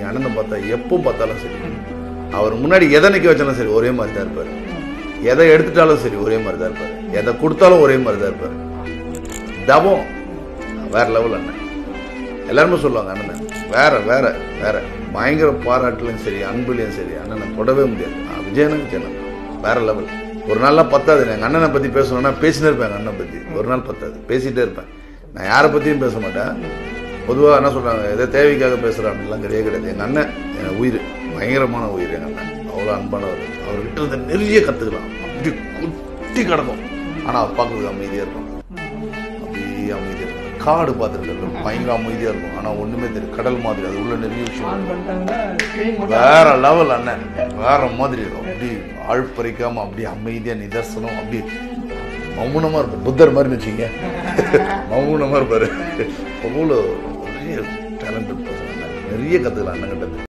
எங்கள் அண்ணனை பார்த்தா எப்போ பார்த்தாலும் சரி அவர் முன்னாடி எதை நிற்க வச்சாலும் சரி ஒரே மாதிரி தான் இருப்பார் எதை எடுத்துட்டாலும் சரி ஒரே மாதிரி தான் இருப்பார் எதை கொடுத்தாலும் ஒரே மாதிரி தான் இருப்பார் தவம் வேற லெவல் அண்ணன் எல்லாருமே சொல்லுவாங்க அண்ணனை வேற வேற வேற பயங்கர பாராட்டுலையும் சரி அன்புலையும் சரி அண்ணனை தொடவே முடியாது நான் விஜயனும் விஜயன் வேற லெவல் ஒரு நாள்லாம் பத்தாது எங்கள் அண்ணனை பற்றி பேசணும்னா பேசினே இருப்பேன் எங்கள் அண்ணன் பற்றி ஒரு நாள் பத்தாது பேசிகிட்டே இருப்பேன் நான் யாரை பற்றியும் பேச மாட்டேன் பொதுவாக என்ன சொல்கிறாங்க எதோ தேவைக்காக பேசுகிறேன் அப்படிலாம் கிடையவே கிடையாது எங்கள் அண்ணன் என் உயிர் பயங்கரமான உயிர் எங்கள் அண்ணன் அவ்வளோ அன்பானவர் அவர்கிட்ட இருந்து நிறைய கற்றுக்கலாம் அப்படி குத்தி கிடக்கும் ஆனால் பார்க்கறதுக்கு அமைதியாக இருக்கும் அப்படியே அமைதியாக இருக்கும் காடு பார்த்துருக்கிறது பயங்கர அமைதியாக இருக்கும் ஆனால் ஒன்றுமே தெரியும் கடல் மாதிரி அது உள்ள நிறைய விஷயம் ஆன் பண்ணிட்டாங்கன்னா screen மட்டும் வேற லெவல் அண்ணன் வேற மாதிரி இருக்கும் அப்படி ஆழ்பறிக்காம அப்படியே அமைதியா நிதர்சனம் அப்படி மௌனமா இருப்பார் புத்தர் மாதிரி வச்சுங்க மௌனமா இருப்பாரு அவ்வளோ நிறைய டேலண்டட் பர்சன் நிறைய கற்றுக்கலாம் அண்ணன் கிட்ட இருந்து.